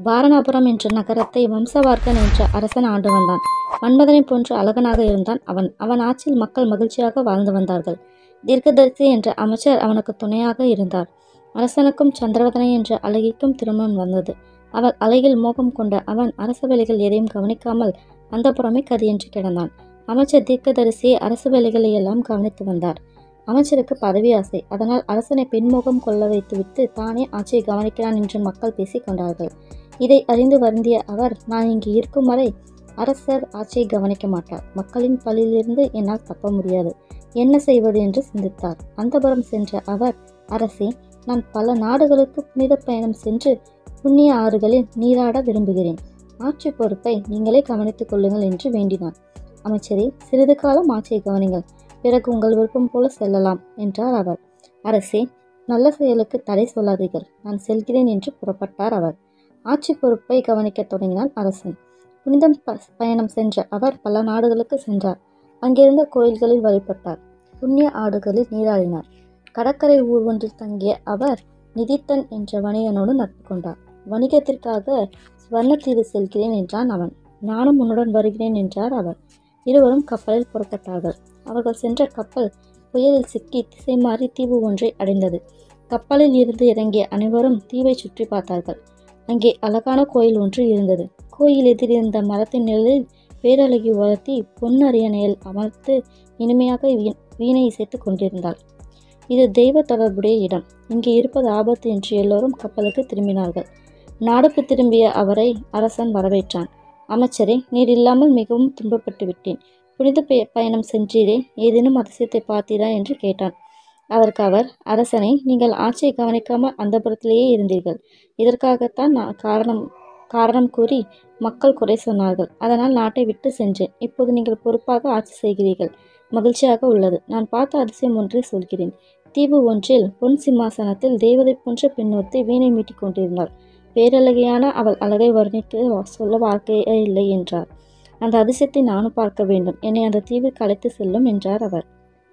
வாரணாபுரம் என்ற நகரத்தை வம்சவார்க்கன் என்ற அரசன் ஆண்டு வந்தான் மன்மதனை போன்று அழகனாக இருந்தான் அவன் அவன் ஆட்சியில் மக்கள் மகிழ்ச்சியாக வாழ்ந்து வந்தார்கள் தீர்க்கதரிசி என்ற அமைச்சர் அவனுக்கு துணையாக இருந்தார் அரசனுக்கும் சந்திரவதனை என்ற அழகிக்கும் திருமணம் வந்தது அவள் அழகில் மோகம் கொண்ட அவன் அரச வேலைகள் எதையும் கவனிக்காமல் அந்த புறமே கதியென்று கிடந்தான் அமைச்சர் தீர்க்கதரிசியை அரசு வேலைகளை எல்லாம் கவனித்து வந்தார் அமைச்சருக்கு பதவி ஆசை அதனால் அரசனை பெண்முகம் கொள்ள வைத்துவிட்டு தானே ஆட்சியை கவனிக்கிறான் என்று மக்கள் பேசிக் கொண்டார்கள் இதை அறிந்து வருந்திய அவர் நான் இங்கு இருக்கும் வரை அரசர் ஆட்சியை கவனிக்க மாட்டார் மக்களின் பழியிலிருந்து என்னால் தப்ப முடியாது என்ன செய்வது என்று சிந்தித்தார் அந்தபுரம் சென்ற அவர் அரசே நான் பல நாடுகளுக்கு புனித பயணம் சென்று புண்ணிய ஆறுகளில் நீராட விரும்புகிறேன் ஆட்சி பொறுப்பை நீங்களே கவனித்துக் கொள்ளுங்கள் என்று வேண்டினார் அமைச்சரே சிறிது காலம் ஆட்சியை கவனிங்கள் பிறகு உங்கள் விருப்பம் போல செல்லலாம் என்றார் அவர் அரசே நல்ல செயலுக்கு தடை சொல்லாதீர்கள் நான் செல்கிறேன் என்று புறப்பட்டார் அவர் ஆட்சி பொறுப்பை கவனிக்கத் தொடங்கினான் அரசன் புனிதம் ப பயணம் சென்ற அவர் பல நாடுகளுக்கு சென்றார் அங்கிருந்த கோயில்களில் வழிபட்டார் புண்ணிய ஆடுகளில் நீராடினார் கடற்கரை ஊர் ஒன்றில் தங்கிய அவர் நிதித்தன் என்ற வணிகனோடு நட்பு கொண்டார் வணிகத்திற்காக ஸ்வர்ணத்தீவு செல்கிறேன் என்றான் அவன் நானும் உன்னுடன் வருகிறேன் என்றார் அவர் இருவரும் கப்பலில் புறப்பட்டார்கள் அவர்கள் சென்ற கப்பல் புயலில் சிக்கி திசை மாறி தீவு ஒன்றை அடைந்தது கப்பலில் இருந்து இறங்கிய அனைவரும் தீவை சுற்றி பார்த்தார்கள் அங்கே அழகான கோயில் ஒன்று இருந்தது கோயில் எதிரிருந்த மரத்தின் நிழலில் பேரழகி உலர்த்தி பொன்னரியணையில் அமர்த்து இனிமையாக வீ- வீணை இசைத்து கொண்டிருந்தாள் இது தெய்வ தொடர்புடைய இடம் இங்கே இருப்பது ஆபத்து என்று எல்லோரும் கப்பலுக்கு திரும்பினார்கள் நாடுக்கு திரும்பிய அவரை அரசன் வரவேற்றான் அமைச்சரே நீர் இல்லாமல் மிகவும் துன்பப்பட்டு விட்டேன் புனித பெ- பயணம் சென்றீரே ஏதேனும் அதிசயத்தை பார்த்தீரா என்று கேட்டான் அதற்கு அவர் அரசனை நீங்கள் ஆட்சியை கவனிக்காமல் அந்தபுரத்திலேயே இருந்தீர்கள் இதற்காகத்தான் நான் காரணம் காரணம் கூறி மக்கள் குறை சொன்னார்கள் அதனால் நாட்டை விட்டு சென்றேன் இப்போது நீங்கள் பொறுப்பாக ஆட்சி செய்கிறீர்கள் மகிழ்ச்சியாக உள்ளது நான் பார்த்த அதிசயம் ஒன்றை சொல்கிறேன் தீவு ஒன்றில் பொன் சிம்மாசனத்தில் தேவதை போன்ற பெண் ஒருத்தி வீணை மீட்டிக் கொண்டிருந்தாள் பேரழகியான அவள் அழகை வர்ணிக்க வா- சொல்ல வார்த்தையே இல்லை என்றார் அந்த அதிசயத்தை நானும் பார்க்க வேண்டும் என்னை அந்த தீவிற்கு அழைத்து செல்லும் என்றார் அவர்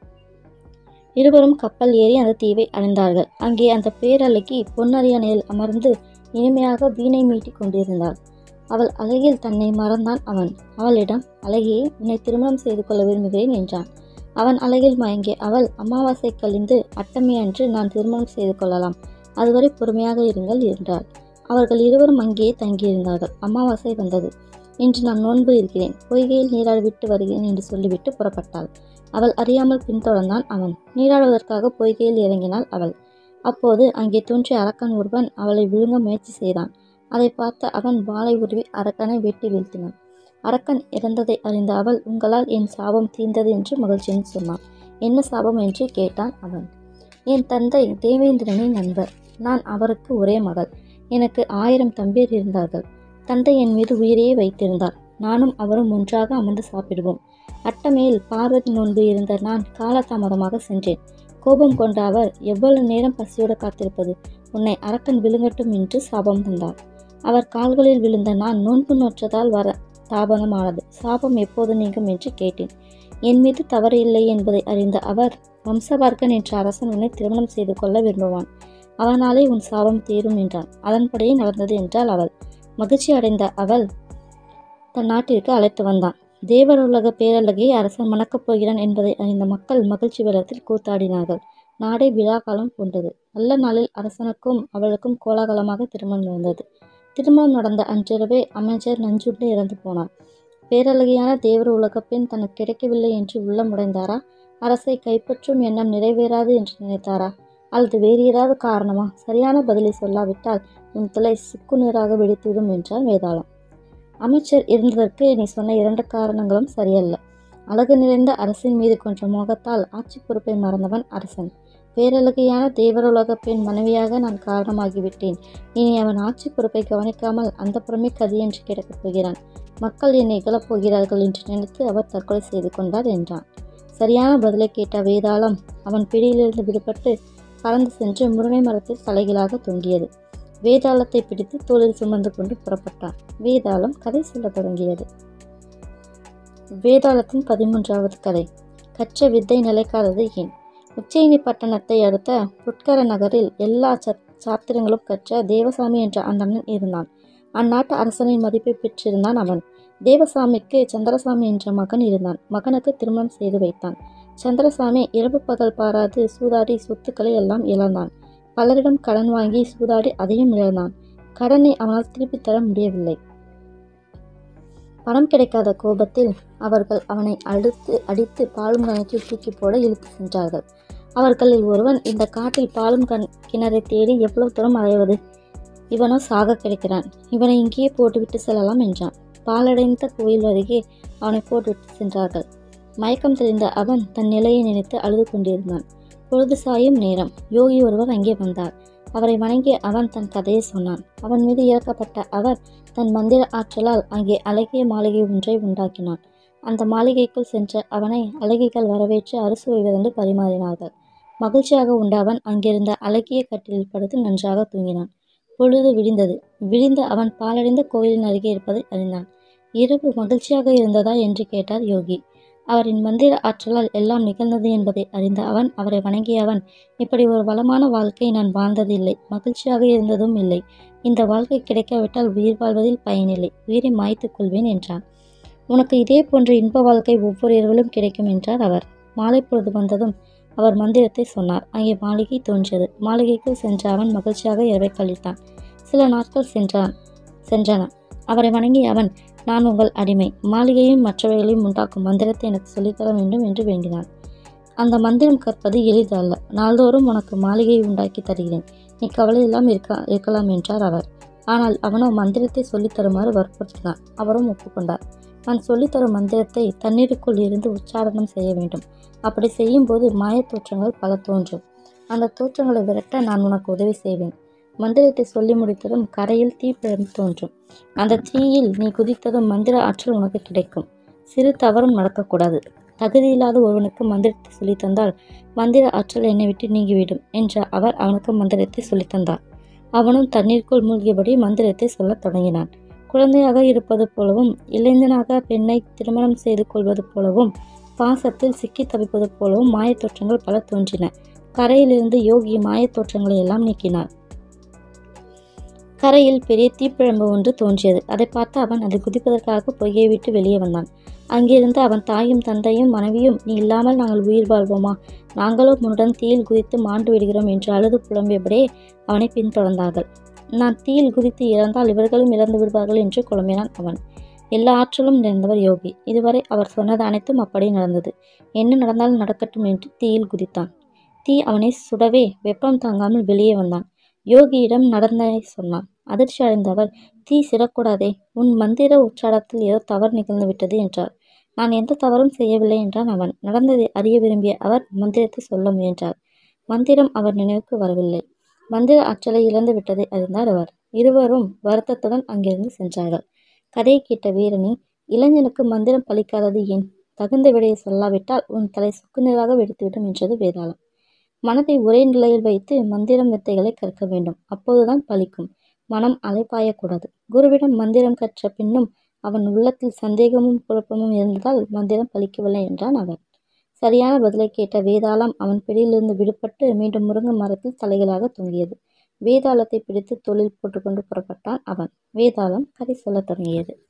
இருவரும் கப்பல் ஏறி அந்த தீவை அடைந்தார்கள் அங்கே அந்த பேரழகி பொன்னரியணையில் அமர்ந்து இனிமையாக வீணை மீட்டிக் கொண்டிருந்தாள் அவள் அழகில் தன்னை மறந்தான் அவன் அவளிடம் அழகியே உன்னை திருமணம் செய்து கொள்ள விரும்புகிறேன் என்றான் அவன் அழகில் மயங்கிய அவள் அமாவாசை கழிந்து அட்டமி அன்று நான் திருமணம் செய்து கொள்ளலாம் அதுவரை பொறுமையாக இருங்கள் என்றாள் அவர்கள் இருவரும் அங்கேயே தங்கியிருந்தார்கள் அமாவாசை வந்தது இன்று நான் நோன்பு இருக்கிறேன் பொய்கையில் நீராடி விட்டு வருகிறேன் என்று சொல்லிவிட்டு புறப்பட்டாள் அவள் அறியாமல் பின்தொடர்ந்தான் அவன் நீராடுவதற்காக பொய்கையில் இறங்கினாள் அவள் அப்போது அங்கே தோன்றிய அரக்கன் ஒருவன் அவளை விழுங்க முயற்சி செய்தான் அதை பார்த்த அவன் வாளை உருவி அரக்கனை வெட்டி வீழ்த்தினான் அரக்கன் இறந்ததை அறிந்த அவள் உங்களால் என் சாபம் தீர்ந்தது என்று மகிழ்ச்சியுடன் சொன்னான் என்ன சாபம் என்று கேட்டான் அவன் என் தந்தை தேவேந்திரனின் நண்பர் நான் அவருக்கு ஒரே மகள் எனக்கு ஆயிரம் தம்பியர் இருந்தார்கள் தந்தை என் மீது உயிரையே வைத்திருந்தார் நானும் அவரும் ஒன்றாக அமர்ந்து சாப்பிடுவோம் அட்டமையில் பார்வதி நோன்பு இருந்த நான் காலதாமதமாக சென்றேன் கோபம் கொண்ட அவர் எவ்வளவு நேரம் பசியோடு காத்திருப்பது உன்னை அரக்கன் விழுங்கட்டும் என்று சாபம் தந்தார் அவர் கால்களில் விழுந்த நான் நோன்பு நோற்றதால் வர தாபனமானது சாபம் எப்போது நீங்கும் என்று கேட்டேன் என் மீது தவறு இல்லை என்பதை அறிந்த அவர் வம்சவர்க்கன் என்ற அரசன் உன்னை திருமணம் செய்து கொள்ள விரும்புவான் அவனாலே உன் சாபம் தீரும் என்றான் அதன்படியே நடந்தது என்றாள் அவள் மகிழ்ச்சி அடைந்த அவள் தன் நாட்டிற்கு அழைத்து வந்தான் தேவருலக பேரழகியை அரசன் மணக்கப் போகிறான் என்பதை அறிந்த மக்கள் மகிழ்ச்சி வெள்ளத்தில் கூத்தாடினார்கள் நாடே விழா காலம் கொண்டது நல்ல நாளில் அரசனுக்கும் அவளுக்கும் கோலாகலமாக திருமணம் நடந்தது திருமணம் நடந்த அன்றிரவே அமைச்சர் நஞ்சுண்டு இறந்து போனார் பேரழகியான தேவர் உலக பெண் தனக்கு கிடைக்கவில்லை என்று உள்ளம் உடைந்தாரா அரசை கைப்பற்றும் எண்ணம் நிறைவேறாது என்று நினைத்தாரா அல்லது வேறு ஏதாவது காரணமா சரியான பதிலை சொல்லாவிட்டால் உன் தலை சுக்கு நீராக வெடித்துவிடும் என்றார் வேதாளம் அமைச்சர் இருந்ததற்கு நீ சொன்ன இரண்டு காரணங்களும் சரியல்ல அழகு நிறைந்த அரசின் மீது கொன்ற மோகத்தால் ஆட்சி பொறுப்பை மறந்தவன் அரசன் பேரழகியான தேவருலக பெண் மனைவியாக நான் காரணமாகிவிட்டேன் இனி அவன் ஆட்சி பொறுப்பை கவனிக்காமல் அந்த புறமே கதியென்று கிடக்கப் போகிறான் மக்கள் என்னை இகழப் போகிறார்கள் என்று நினைத்து அவர் தற்கொலை செய்து கொண்டார் என்றான் சரியான பதிலை கேட்ட வேதாளம் அவன் பிடியிலிருந்து விடுபட்டு பறந்து சென்று முருங்கை மரத்தில் தலைகளாக தொங்கியது வேதாளத்தை பிடித்து தோளில் சுமந்து கொண்டு புறப்பட்டான் வேதாளம் கதை சொல்லத் தொடங்கியது வேதாளத்தின் பதிமூன்றாவது கதை கற்ற வித்தை நிலைக்காதது ஏன் உச்சயினி பட்டணத்தை அடுத்த புட்கர நகரில் எல்லா சத் சாத்திரங்களும் கற்ற தேவசாமி என்ற அந்தணன் இருந்தான் அந்நாட்டு அரசனின் மதிப்பை பெற்றிருந்தான் அவன் தேவசாமிக்கு சந்திரசாமி என்ற மகன் இருந்தான் மகனுக்கு திருமணம் செய்து வைத்தான் சந்திரசாமி இரவு பகல் பாராது சூதாடி சொத்துக்களை எல்லாம் இழந்தான் பலரிடம் கடன் வாங்கி சூதாடி அதையும் இழந்தான் கடனை அவனால் திருப்பித் தர முடியவில்லை பணம் கிடைக்காத கோபத்தில் அவர்கள் அவனை அடுத்து அடித்து பாலும் கிணற்றில் தூக்கி போட இழுத்து சென்றார்கள் அவர்களில் ஒருவன் இந்த காட்டில் பாலும் கண் கிணறை தேடி எவ்வளவு தூரம் அலைவது இவனோ சாக கிடைக்கிறான் இவனை இங்கேயே போட்டுவிட்டு செல்லலாம் என்றான் பாலடைந்த கோயில் அருகே அவனை போட்டுவிட்டு சென்றார்கள் மயக்கம் தெளிந்த அவன் தன் நிலையை நினைத்து அழுது கொண்டிருந்தான் பொழுது சாயும் நேரம் யோகி ஒருவர் அங்கே வந்தார் அவரை வணங்கிய அவன் தன் கதையை சொன்னான் அவன் மீது இறக்கப்பட்ட அவர் தன் மந்திர ஆற்றலால் அங்கே அழகிய மாளிகை ஒன்றை உண்டாக்கினான் அந்த மாளிகைக்குள் சென்ற அவனை அழகிகள் வரவேற்று அறுசுவை விருந்து பரிமாறினார்கள் மகிழ்ச்சியாக உண்ட அவன் அங்கிருந்த அழகிய கட்டிலில் படுத்து நன்றாக தூங்கினான் பொழுது விடிந்தது விடிந்த அவன் பாலடைந்த கோயிலின் அருகே இருப்பதை அறிந்தான் இரவு மகிழ்ச்சியாக இருந்ததா என்று கேட்டார் யோகி அவரின் மந்திர ஆற்றலால் எல்லாம் நிகழ்ந்தது என்பதை அறிந்த அவன் அவரை வணங்கிய அவன் இப்படி ஒரு வளமான வாழ்க்கை நான் வாழ்ந்ததில்லை மகிழ்ச்சியாக இருந்ததும் இல்லை இந்த வாழ்க்கை கிடைக்காவிட்டால் உயிர் வாழ்வதில் பயனில்லை உயிரை மாய்த்துக் கொள்வேன் என்றான் உனக்கு இதே போன்ற இன்ப வாழ்க்கை ஒவ்வொரு இரவிலும் கிடைக்கும் என்றார் அவர் மாலை பொழுது வந்ததும் அவர் மந்திரத்தை சொன்னார் அங்கே மாளிகை தோன்றியது மாளிகைக்குள் சென்ற அவன் மகிழ்ச்சியாக இரவை கழித்தான் சில நாட்கள் சென்றான் சென்றன அவரை வணங்கிய அவன் நான் உங்கள் அடிமை மாளிகையும் மற்றவைகளையும் உண்டாக்கும் மந்திரத்தை எனக்கு சொல்லித்தர வேண்டும் என்று வேண்டினான் அந்த மந்திரம் கற்பது எளிது அல்ல நாள்தோறும் உனக்கு மாளிகையை உண்டாக்கி தருகிறேன் நீ கவலையெல்லாம் இருக்க இருக்கலாம் என்றார் அவர் ஆனால் அவனோ மந்திரத்தை சொல்லித் தருமாறு வற்புறுத்தினான் அவரும் ஒப்புக்கொண்டார் நான் சொல்லித்தரும் மந்திரத்தை தண்ணீருக்குள் இருந்து உச்சாரணம் செய்ய வேண்டும் அப்படி செய்யும்போது மாயத் தோற்றங்கள் பல தோன்றும் அந்த தோற்றங்களை விரட்ட நான் உனக்கு உதவி செய்வேன் மந்திரத்தை சொல்லி முடித்ததும் கரையில் தீப்பிழம்பு தோன்றும் அந்த தீயில் நீ குதித்ததும் மந்திர ஆற்றல் உனக்கு கிடைக்கும் சிறு தவறும் நடக்கக்கூடாது தகுதியில்லாத ஒருவனுக்கு மந்திரத்தை சொல்லித் தந்தால் மந்திர ஆற்றல் என்னை விட்டு நீங்கிவிடும் என்ற அவர் அவனுக்கு மந்திரத்தை சொல்லித் தந்தார் அவனும் தண்ணீருக்குள் மூழ்கியபடி மந்திரத்தை சொல்லத் தொடங்கினான் குழந்தையாக இருப்பது போலவும் இளைஞனாக பெண்ணை திருமணம் செய்து கொள்வது போலவும் பாசத்தில் சிக்கி தவிப்பது போலவும் மாயத் தோற்றங்கள் பல தோன்றின கரையிலிருந்து யோகி மாயத் தோற்றங்களை எல்லாம் நீக்கினார் கரையில் பெரிய தீப்பிழம்பு ஒன்று தோன்றியது அதை பார்த்து அவன் அதை குதிப்பதற்காக பொய்யை விட்டு வெளியே வந்தான் அங்கிருந்து அவன் தாயும் தந்தையும் மனைவியும் நீ இல்லாமல் நாங்கள் உயிர் வாழ்வோமா நாங்களும் உன்னுடன் தீயில் குதித்து மாண்டு விடுகிறோம் என்று அழுது புலம்பியபடியே அவனை பின்தொடர்ந்தார்கள் நான் தீயில் குதித்து இறந்தால் இவர்களும் இறந்து விடுவார்கள் என்று குழம்பினான் அவன் எல்லா ஆற்றலும் நிறைந்தவர் யோகி இதுவரை அவர் சொன்னது அனைத்தும் அப்படி நடந்தது என்ன நடந்தாலும் நடக்கட்டும் என்று தீயில் குதித்தான் தீ அவனை சுடவே வெப்பம் தாங்காமல் வெளியே வந்தான் யோகியிடம் நடந்ததை சொன்னான் அதிர்ச்சி அடைந்த அவர் தீ சிறக்கூடாதே உன் மந்திர உச்சாரத்தில் ஏதோ தவறு நிகழ்ந்து விட்டது என்றார் நான் எந்த தவறும் செய்யவில்லை என்றான் அவன் நடந்ததை அறிய விரும்பிய அவர் மந்திரத்தை சொல்ல முயன்றார் மந்திரம் அவர் நினைவுக்கு வரவில்லை மந்திர ஆற்றலை இழந்து விட்டதை அறிந்தார் அவர் இருவரும் வருத்தத்துடன் அங்கிருந்து சென்றார்கள் கதையை கேட்ட வீரனி இளைஞனுக்கு மந்திரம் பலிக்காதது ஏன் தகுந்த விடையை சொல்லாவிட்டால் உன் தலை சுக்குநீராக வெடித்துவிடும் என்றது வேதாளம் மனதை ஒரே நிலையில் வைத்து மந்திரம் வித்தைகளை கற்க வேண்டும் அப்போதுதான் பலிக்கும் மனம் அலைப்பாயக்கூடாது குருவிடம் மந்திரம் கற்ற பின்னும் அவன் உள்ளத்தில் சந்தேகமும் குழப்பமும் இருந்ததால் மந்திரம் பலிக்கவில்லை என்றான் அவன் சரியான பதிலை கேட்ட வேதாளம் அவன் பிடியிலிருந்து விடுபட்டு மீண்டும் முருங்கை மரத்தில் தலைகளாக தொங்கியது வேதாளத்தை பிடித்து தொழில் போட்டுக்கொண்டு புறப்பட்டான் அவன் வேதாளம் கதை சொல்லத் தொடங்கியது